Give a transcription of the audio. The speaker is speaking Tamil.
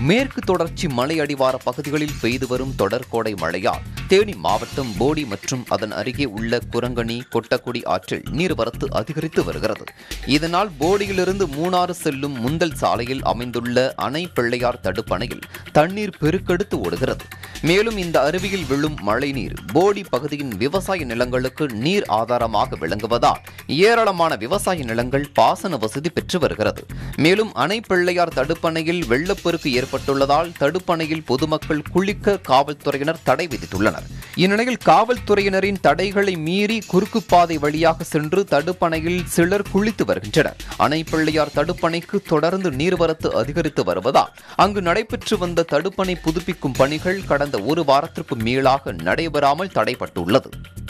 மேற்கு தொடர்ச்சி மலை அடிவார பகுதிகளில் பெய்து வரும் தொடர் கோடை மழையால் தேனி மாவட்டம் போடி மற்றும் அதன் அருகே உள்ள குரங்கணி கொட்டக்குடி ஆற்றில் நீர்வரத்து அதிகரித்து வருகிறது இதனால் போடியிலிருந்து மூணாறு செல்லும் முந்தல் சாலையில் அமைந்துள்ள அணை பிள்ளையார் தடுப்பணையில் தண்ணீர் பெருக்கெடுத்து ஓடுகிறது மேலும் இந்த அருவியில் விழும் மழைநீர் போடி பகுதியின் விவசாய நிலங்களுக்கு நீர் ஆதாரமாக விளங்குவதால் ஏராளமான விவசாய நிலங்கள் பாசன வசதி பெற்று வருகிறது மேலும் அணை பிள்ளையார் தடுப்பணையில் வெள்ளப்பெருக்கு ஏற்பட்டுள்ளதால் தடுப்பணையில் பொதுமக்கள் குளிக்க காவல்துறையினர் தடை விதித்துள்ளனர் இந்நிலையில் காவல்துறையினரின் தடைகளை மீறி குறுக்கு பாதை வழியாக சென்று தடுப்பணையில் சிலர் குளித்து வருகின்றனர் அணை பிள்ளையார் தடுப்பணைக்கு தொடர்ந்து நீர்வரத்து அதிகரித்து வருவதால் அங்கு நடைபெற்று வந்த தடுப்பணை புதுப்பிக்கும் பணிகள் கடந்த ஒரு வாரத்திற்கு மேலாக நடைபெறாமல் தடைபட்டுள்ளது